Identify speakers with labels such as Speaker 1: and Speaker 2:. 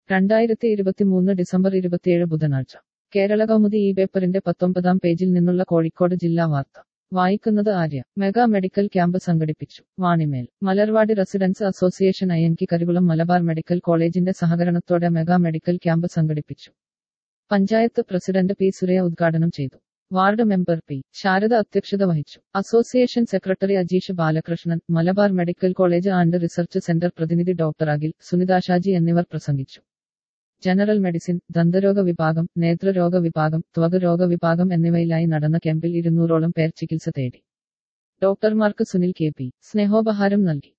Speaker 1: രണ്ടായിരത്തി ഇരുപത്തിമൂന്ന് ഡിസംബർ ഇരുപത്തിയേഴ് ബുധനാഴ്ച കേരള കൗമുദി ഈ പേപ്പറിന്റെ പത്തൊമ്പതാം പേജിൽ നിന്നുള്ള കോഴിക്കോട് ജില്ലാ വാർത്ത വായിക്കുന്നത് ആര്യ മെഗാ മെഡിക്കൽ ക്യാമ്പ് സംഘടിപ്പിച്ചു വാണിമേൽ മലർവാടി റെസിഡൻസ് അസോസിയേഷൻ അയ്യൻകി കരികുളം മലബാർ മെഡിക്കൽ കോളേജിന്റെ സഹകരണത്തോടെ മെഗാ മെഡിക്കൽ ക്യാമ്പ് സംഘടിപ്പിച്ചു പഞ്ചായത്ത് പ്രസിഡന്റ് പി സുരയ ഉദ്ഘാടനം ചെയ്തു വാർഡ് മെമ്പർ പി ശാരദ അധ്യക്ഷത വഹിച്ചു association secretary Ajeesh Balakrishnan Malabar medical college and research centre പ്രതിനിധി ഡോക്ടർ അഖിൽ സുനിത ഷാജി എന്നിവർ പ്രസംഗിച്ചു ജനറൽ മെഡിസിൻ ദന്തരോഗ വിഭാഗം നേത്രരോഗ വിഭാഗം ത്വകരോഗ വിഭാഗം എന്നിവയിലായി നടന്ന ക്യാമ്പിൽ ഇരുന്നൂറോളം പേർ ചികിത്സ തേടി ഡോക്ടർമാർക്ക് സുനിൽ കെ പി സ്നേഹോപഹാരം നൽകി